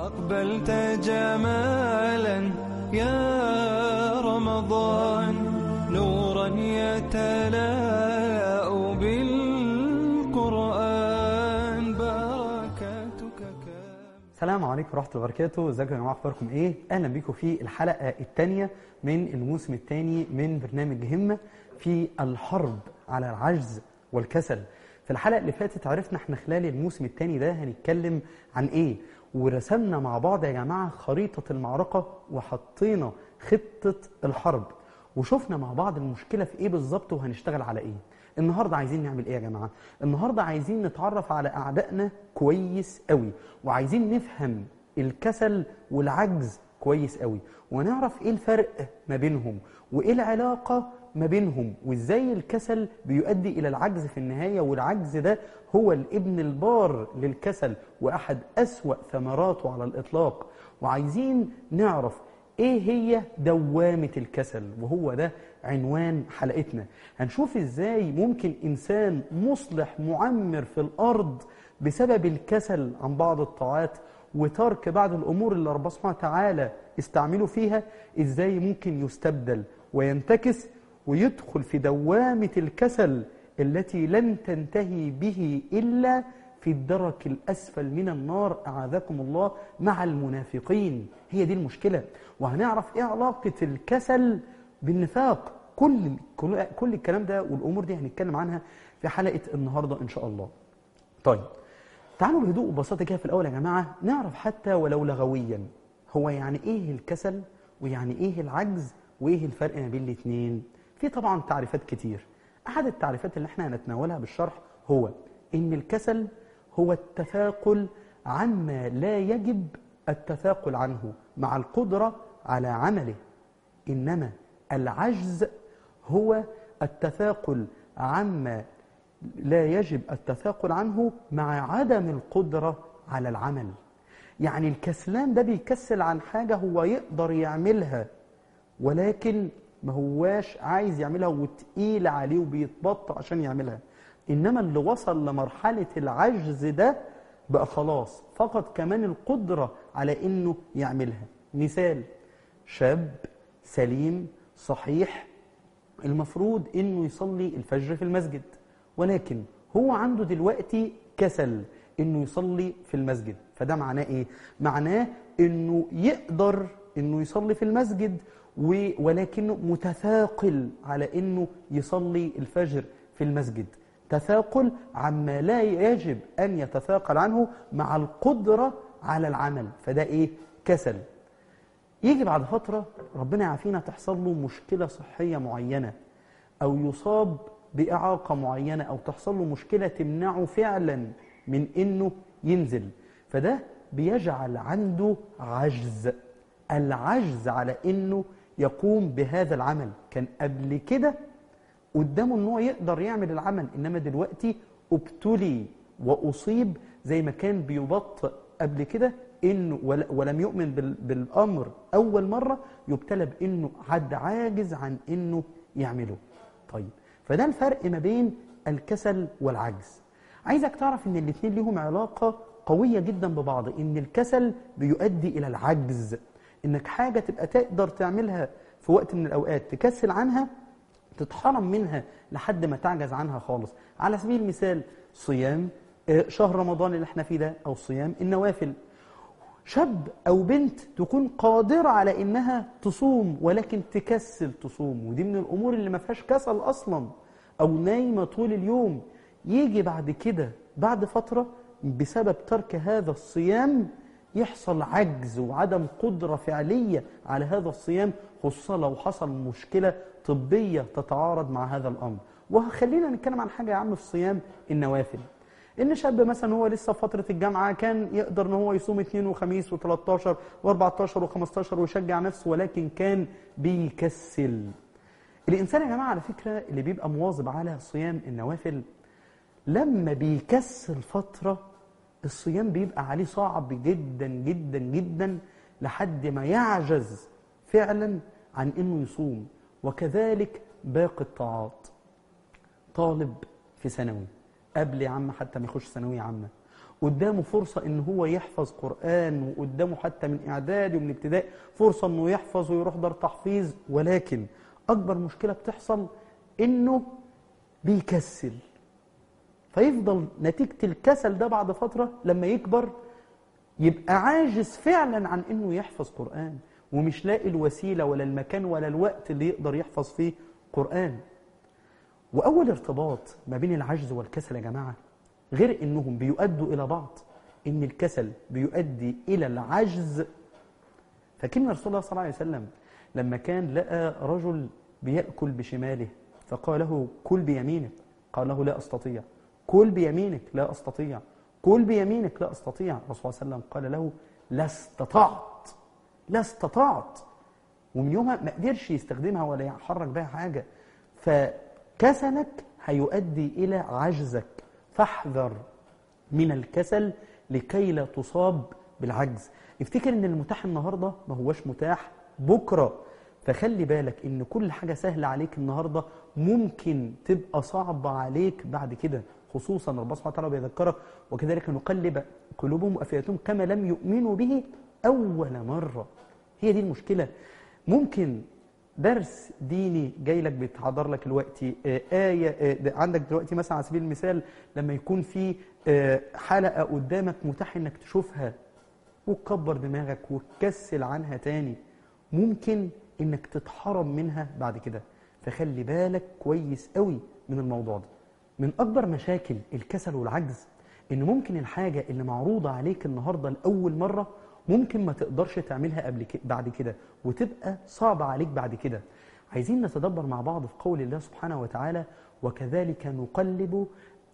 أقبلت جمالا يا رمضان نورا يتلاء بالقرآن بركاتك كام السلام عليكم ورحمة الله وبركاته ازيكم يا جماعة اخباركم ايه اهلا بيكم في الحلقة الثانية من الموسم الثاني من برنامج همة في الحرب على العجز والكسل في الحلقة اللي فاتت عرفنا احنا خلال الموسم الثاني ده هنتكلم عن ايه ورسمنا مع بعض يا جماعة خريطة المعركة وحطينا خطة الحرب وشفنا مع بعض المشكلة في ايه بالظبط وهنشتغل على ايه النهاردة عايزين نعمل ايه يا جماعة النهاردة عايزين نتعرف على اعدائنا كويس قوي وعايزين نفهم الكسل والعجز كويس قوي ونعرف ايه الفرق ما بينهم وايه العلاقة ما بينهم وازاي الكسل بيؤدي الى العجز في النهاية والعجز ده هو الابن البار للكسل واحد اسوأ ثمراته على الاطلاق وعايزين نعرف ايه هي دوامة الكسل وهو ده عنوان حلقتنا هنشوف ازاي ممكن انسان مصلح معمر في الارض بسبب الكسل عن بعض الطاعات وترك بعض الامور اللي ربنا سبحانه وتعالى استعمله فيها ازاي ممكن يستبدل وينتكس ويدخل في دوامة الكسل التي لن تنتهي به إلا في الدرك الأسفل من النار أعاذكم الله مع المنافقين هي دي المشكلة وهنعرف إيه علاقة الكسل بالنفاق كل, كل, كل الكلام ده والأمور دي هنتكلم عنها في حلقة النهاردة إن شاء الله طيب تعالوا بهدوء وبساطة كده في الأول يا جماعة نعرف حتى ولو لغويا هو يعني إيه الكسل ويعني إيه العجز وإيه الفرق ما بين الاثنين في طبعا تعريفات كتير أحد التعريفات اللي احنا هنتناولها بالشرح هو إن الكسل هو التثاقل عما لا يجب التثاقل عنه مع القدرة على عمله إنما العجز هو التثاقل عما لا يجب التثاقل عنه مع عدم القدرة على العمل يعني الكسلان ده بيكسل عن حاجة هو يقدر يعملها ولكن ما هواش عايز يعملها وتقيل عليه وبيتبطأ عشان يعملها إنما اللي وصل لمرحلة العجز ده بقى خلاص فقد كمان القدرة على إنه يعملها مثال شاب سليم صحيح المفروض إنه يصلي الفجر في المسجد ولكن هو عنده دلوقتي كسل إنه يصلي في المسجد فده معناه إيه؟ معناه إنه يقدر إنه يصلي في المسجد ولكنه متثاقل على انه يصلي الفجر في المسجد تثاقل عما لا يجب ان يتثاقل عنه مع القدرة على العمل فده ايه كسل يجي بعد فترة ربنا يعافينا تحصل له مشكلة صحية معينة او يصاب بإعاقة معينة او تحصل له مشكلة تمنعه فعلا من انه ينزل فده بيجعل عنده عجز العجز على انه يقوم بهذا العمل كان قبل كده قدامه ان هو يقدر يعمل العمل انما دلوقتي ابتلي واصيب زي ما كان بيبطئ قبل كده انه ولم يؤمن بالامر اول مره يبتلى بانه حد عاجز عن انه يعمله طيب فده الفرق ما بين الكسل والعجز عايزك تعرف ان الاثنين ليهم علاقه قويه جدا ببعض ان الكسل بيؤدي الى العجز انك حاجة تبقى تقدر تعملها في وقت من الأوقات تكسل عنها تتحرم منها لحد ما تعجز عنها خالص على سبيل المثال صيام شهر رمضان اللي احنا فيه ده أو صيام النوافل شاب أو بنت تكون قادرة على إنها تصوم ولكن تكسل تصوم ودي من الأمور اللي ما فيهاش كسل أصلا أو نايمة طول اليوم يجي بعد كده بعد فترة بسبب ترك هذا الصيام يحصل عجز وعدم قدرة فعلية على هذا الصيام خصوصا لو حصل مشكلة طبية تتعارض مع هذا الأمر وخلينا نتكلم عن حاجة يا عم في صيام النوافل إن شاب مثلا هو لسه في فترة الجامعة كان يقدر إن هو يصوم اثنين وخميس و13 و14 و15 ويشجع نفسه ولكن كان بيكسل الإنسان يا جماعة على فكرة اللي بيبقى مواظب على صيام النوافل لما بيكسل فترة الصيام بيبقى عليه صعب جدا جدا جدا لحد ما يعجز فعلا عن انه يصوم وكذلك باقي الطاعات طالب في ثانوي قبل يا عم حتى ما يخش ثانويه عامه قدامه فرصة ان هو يحفظ قرآن وقدامه حتى من اعدادي ومن ابتدائي فرصة انه يحفظ ويروح دار تحفيظ ولكن اكبر مشكلة بتحصل انه بيكسل فيفضل نتيجة الكسل ده بعد فترة لما يكبر يبقى عاجز فعلا عن انه يحفظ قرآن ومش لاقي الوسيلة ولا المكان ولا الوقت اللي يقدر يحفظ فيه قرآن وأول ارتباط ما بين العجز والكسل يا جماعة غير إنهم بيؤدوا إلى بعض إن الكسل بيؤدي إلى العجز فكان رسول الله صلى الله عليه وسلم لما كان لقى رجل بيأكل بشماله فقال له كل بيمينك قال له لا أستطيع كل بيمينك لا أستطيع كل بيمينك لا أستطيع الرسول صلى الله عليه وسلم قال له لا استطعت لا استطعت ومن يومها ما قدرش يستخدمها ولا يحرك بها حاجة فكسلك هيؤدي إلى عجزك فاحذر من الكسل لكي لا تصاب بالعجز افتكر ان المتاح النهاردة ما هوش متاح بكرة فخلي بالك ان كل حاجة سهلة عليك النهاردة ممكن تبقى صعبة عليك بعد كده خصوصا ربنا سبحانه وتعالى بيذكرك وكذلك نقلب قلوبهم وافئدتهم كما لم يؤمنوا به اول مره هي دي المشكله ممكن درس ديني جاي لك بيتحضر لك دلوقتي آه، آية آه، ده عندك دلوقتي مثلا على سبيل المثال لما يكون في آه، حلقة قدامك متاح انك تشوفها وتكبر دماغك وتكسل عنها تاني ممكن انك تتحرم منها بعد كده فخلي بالك كويس قوي من الموضوع ده من اكبر مشاكل الكسل والعجز ان ممكن الحاجة اللي معروضة عليك النهاردة لأول مرة ممكن ما تقدرش تعملها قبل كده بعد كده وتبقى صعبة عليك بعد كده عايزين نتدبر مع بعض في قول الله سبحانه وتعالى وكذلك نقلب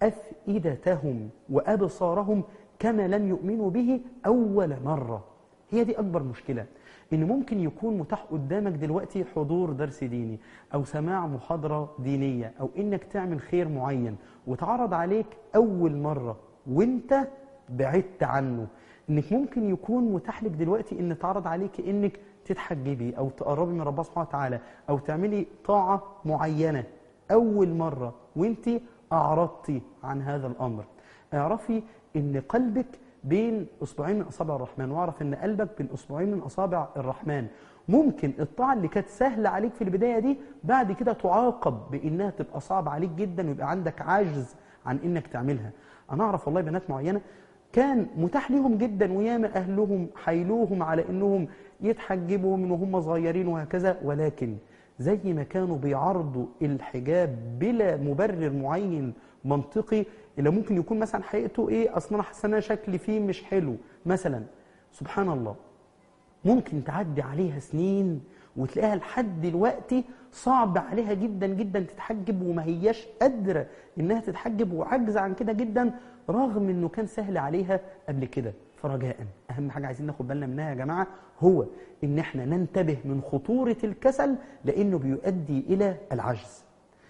أفئدتهم وأبصارهم كما لم يؤمنوا به أول مرة هي دي أكبر مشكلة إن ممكن يكون متاح قدامك دلوقتي حضور درس ديني أو سماع محاضرة دينية أو إنك تعمل خير معين وتعرض عليك أول مرة وإنت بعدت عنه إنك ممكن يكون متاح لك دلوقتي إن تعرض عليك إنك تتحجبي أو تقربي من ربنا سبحانه وتعالى أو تعملي طاعة معينة أول مرة وإنت أعرضتي عن هذا الأمر اعرفي إن قلبك بين أصبعين من أصابع الرحمن واعرف إن قلبك بين أصبعين من أصابع الرحمن ممكن الطاعة اللي كانت سهلة عليك في البداية دي بعد كده تعاقب بإنها تبقى صعبة عليك جدا ويبقى عندك عجز عن إنك تعملها أنا أعرف والله بنات معينة كان متاح لهم جدا وياما أهلهم حيلوهم على إنهم يتحجبوا من وهم صغيرين وهكذا ولكن زي ما كانوا بيعرضوا الحجاب بلا مبرر معين منطقي اللي ممكن يكون مثلا حقيقته ايه اصلا انا حاسه انا شكلي فيه مش حلو مثلا سبحان الله ممكن تعدي عليها سنين وتلاقيها لحد دلوقتي صعب عليها جدا جدا تتحجب وما هياش قادره انها تتحجب وعجز عن كده جدا رغم انه كان سهل عليها قبل كده فرجاء اهم حاجه عايزين ناخد بالنا منها يا جماعه هو ان احنا ننتبه من خطوره الكسل لانه بيؤدي الى العجز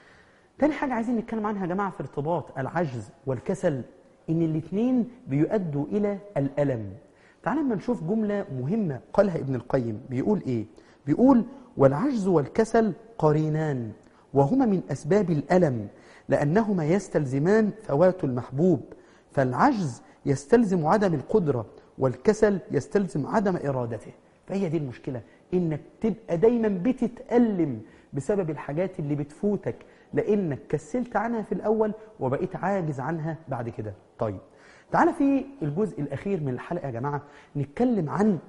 تاني حاجة عايزين نتكلم عنها يا جماعة في ارتباط العجز والكسل إن الاتنين بيؤدوا إلى الألم تعال لما نشوف جملة مهمة قالها ابن القيم بيقول إيه بيقول والعجز والكسل قرينان وهما من أسباب الألم لأنهما يستلزمان فوات المحبوب فالعجز يستلزم عدم القدرة والكسل يستلزم عدم إرادته فهي دي المشكلة إنك تبقى دايما بتتألم بسبب الحاجات اللي بتفوتك لانك كسلت عنها في الاول وبقيت عاجز عنها بعد كده طيب تعالى في الجزء الاخير من الحلقه يا جماعه نتكلم عن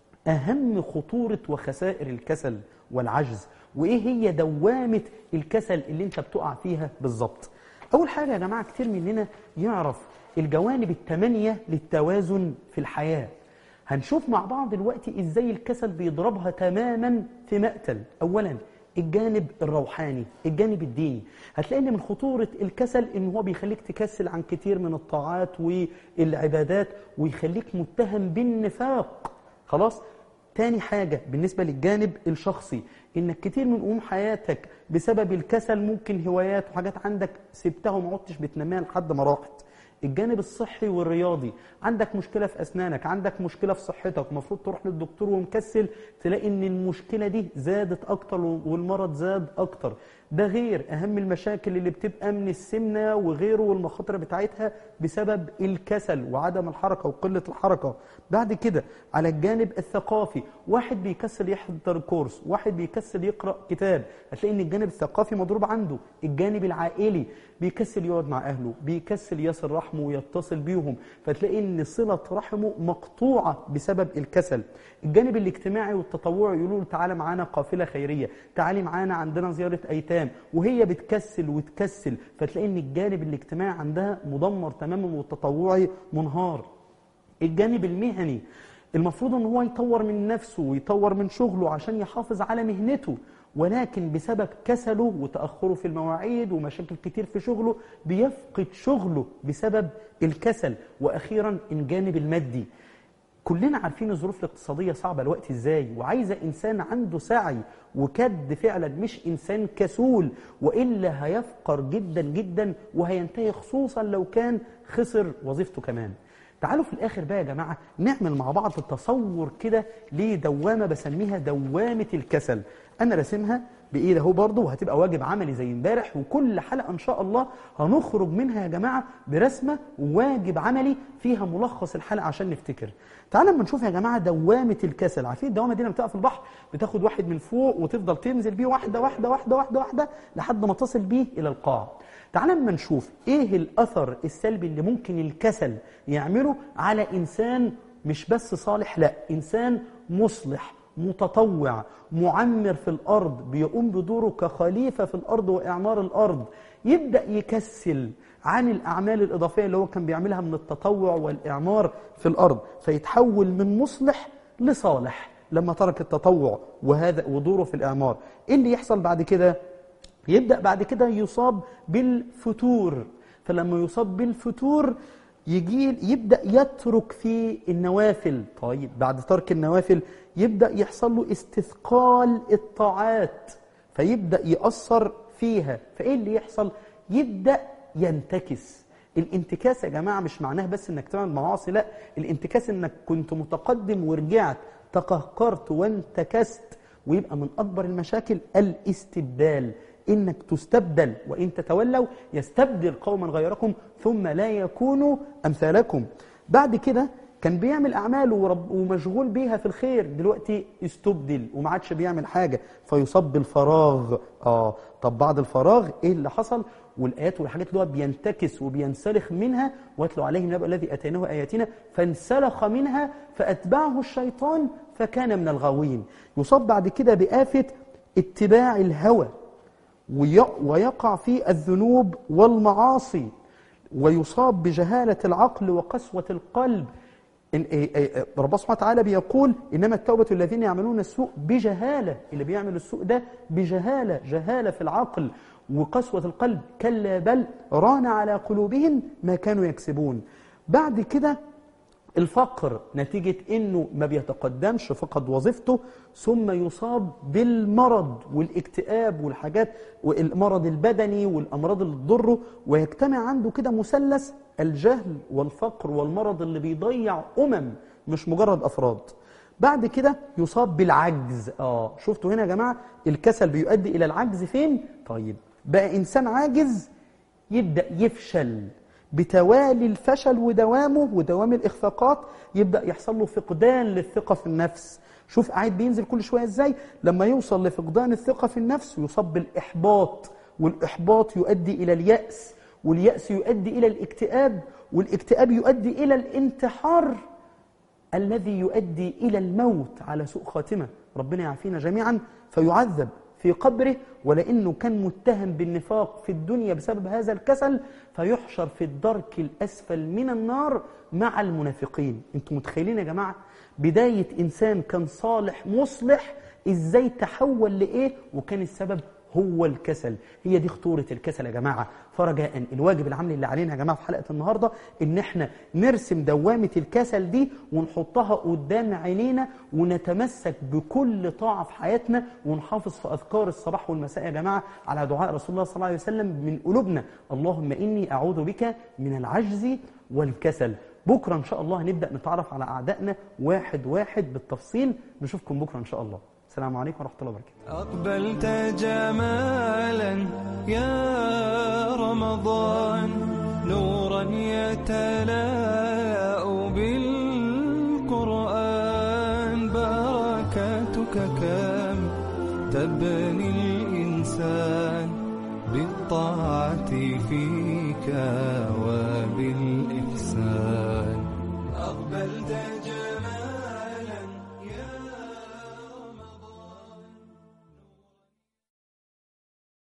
اهم خطوره وخسائر الكسل والعجز وايه هي دوامه الكسل اللي انت بتقع فيها بالظبط اول حاجه يا جماعه كتير مننا يعرف الجوانب الثمانيه للتوازن في الحياه هنشوف مع بعض دلوقتي ازاي الكسل بيضربها تماما في مقتل اولا الجانب الروحاني الجانب الديني هتلاقي ان من خطورة الكسل ان هو بيخليك تكسل عن كتير من الطاعات والعبادات ويخليك متهم بالنفاق خلاص تاني حاجة بالنسبة للجانب الشخصي انك كتير من امور حياتك بسبب الكسل ممكن هوايات وحاجات عندك سبتها وما عدتش بتنميها لحد ما راحت الجانب الصحي والرياضي عندك مشكلة في أسنانك عندك مشكلة في صحتك المفروض تروح للدكتور ومكسل تلاقي ان المشكلة دي زادت أكتر والمرض زاد أكتر ده غير أهم المشاكل اللي بتبقى من السمنة وغيره والمخاطر بتاعتها بسبب الكسل وعدم الحركة وقلة الحركة بعد كده على الجانب الثقافي واحد بيكسل يحضر كورس واحد بيكسل يقرأ كتاب هتلاقي ان الجانب الثقافي مضروب عنده الجانب العائلي بيكسل يقعد مع أهله بيكسل يصل رحمه ويتصل بيهم فتلاقي ان صلة رحمه مقطوعة بسبب الكسل الجانب الاجتماعي والتطوعي يقولوا له تعالى معانا قافلة خيرية تعالي معانا عندنا زيارة أيتام وهي بتكسل وتكسل فتلاقي ان الجانب الاجتماعي عندها مدمر تماما والتطوعي منهار الجانب المهني المفروض ان هو يطور من نفسه ويطور من شغله عشان يحافظ على مهنته ولكن بسبب كسله وتأخره في المواعيد ومشاكل كتير في شغله بيفقد شغله بسبب الكسل وأخيرا الجانب المادي كلنا عارفين الظروف الاقتصادية صعبة الوقت ازاي وعايزة انسان عنده سعي وكد فعلا مش انسان كسول وإلا هيفقر جدا جدا وهينتهي خصوصا لو كان خسر وظيفته كمان تعالوا في الآخر بقى يا جماعة نعمل مع بعض تصور كده لدوامة بسميها دوامة الكسل أنا راسمها بإيد اهو برضه وهتبقى واجب عملي زي امبارح وكل حلقة إن شاء الله هنخرج منها يا جماعة برسمة واجب عملي فيها ملخص الحلقة عشان نفتكر تعالوا اما نشوف يا جماعة دوامة الكسل عارفين الدوامة دي لما بتبقى في البحر بتاخد واحد من فوق وتفضل تنزل بيه واحدة واحدة واحدة واحدة واحدة لحد ما تصل بيه إلى القاع تعال اما نشوف ايه الاثر السلبي اللي ممكن الكسل يعمله على انسان مش بس صالح لا انسان مصلح متطوع معمر في الارض بيقوم بدوره كخليفه في الارض واعمار الارض يبدا يكسل عن الاعمال الاضافيه اللي هو كان بيعملها من التطوع والاعمار في الارض فيتحول من مصلح لصالح لما ترك التطوع وهذا ودوره في الاعمار ايه اللي يحصل بعد كده يبدأ بعد كده يصاب بالفتور فلما يصاب بالفتور يجي يبدأ يترك في النوافل طيب بعد ترك النوافل يبدأ يحصل له استثقال الطاعات فيبدأ يأثر فيها فإيه اللي يحصل يبدأ ينتكس الانتكاس يا جماعة مش معناه بس انك تعمل معاصي لا الانتكاس انك كنت متقدم ورجعت تقهقرت وانتكست ويبقى من أكبر المشاكل الاستبدال إنك تستبدل وإن تتولوا يستبدل قوما غيركم ثم لا يكونوا أمثالكم بعد كده كان بيعمل أعمال ورب ومشغول بيها في الخير دلوقتي استبدل وما عادش بيعمل حاجة فيصاب بالفراغ آه طب بعد الفراغ إيه اللي حصل والآيات والحاجات اللي هو بينتكس وبينسلخ منها واتلو عليهم نبأ الذي أتيناه آياتنا فانسلخ منها فأتبعه الشيطان فكان من الغاوين يصاب بعد كده بآفة اتباع الهوى ويقع في الذنوب والمعاصي ويصاب بجهالة العقل وقسوة القلب ربنا سبحانه وتعالى بيقول إنما التوبة الذين يعملون السوء بجهالة اللي بيعمل السوء ده بجهالة جهالة في العقل وقسوة القلب كلا بل ران على قلوبهم ما كانوا يكسبون بعد كده الفقر نتيجة انه ما بيتقدمش فقد وظيفته ثم يصاب بالمرض والاكتئاب والحاجات والمرض البدني والامراض اللي تضره ويجتمع عنده كده مثلث الجهل والفقر والمرض اللي بيضيع امم مش مجرد افراد بعد كده يصاب بالعجز اه شفتوا هنا يا جماعه الكسل بيؤدي الى العجز فين طيب بقى انسان عاجز يبدا يفشل بتوالي الفشل ودوامه ودوام الإخفاقات يبدأ يحصل له فقدان للثقة في النفس شوف قاعد بينزل كل شوية إزاي لما يوصل لفقدان الثقة في النفس يصاب بالإحباط والإحباط يؤدي إلى اليأس واليأس يؤدي إلى الاكتئاب والاكتئاب يؤدي إلى الانتحار الذي يؤدي إلى الموت على سوء خاتمة ربنا يعافينا جميعا فيعذب في قبره ولأنه كان متهم بالنفاق في الدنيا بسبب هذا الكسل فيحشر في الدرك الأسفل من النار مع المنافقين انتم متخيلين يا جماعة بداية إنسان كان صالح مصلح إزاي تحول لإيه وكان السبب هو الكسل هي دي خطورة الكسل يا جماعة فرجاء الواجب العملي اللي علينا يا جماعة في حلقة النهاردة إن احنا نرسم دوامة الكسل دي ونحطها قدام عينينا ونتمسك بكل طاعة في حياتنا ونحافظ في أذكار الصباح والمساء يا جماعة على دعاء رسول الله صلى الله عليه وسلم من قلوبنا اللهم إني أعوذ بك من العجز والكسل بكرة إن شاء الله هنبدأ نتعرف على أعدائنا واحد واحد بالتفصيل نشوفكم بكرة إن شاء الله السلام عليكم ورحمه الله وبركاته أقبلت جمالا يا رمضان نورا يتلاء بالقرآن بركاتك كم تبني الإنسان بالطاعة فيك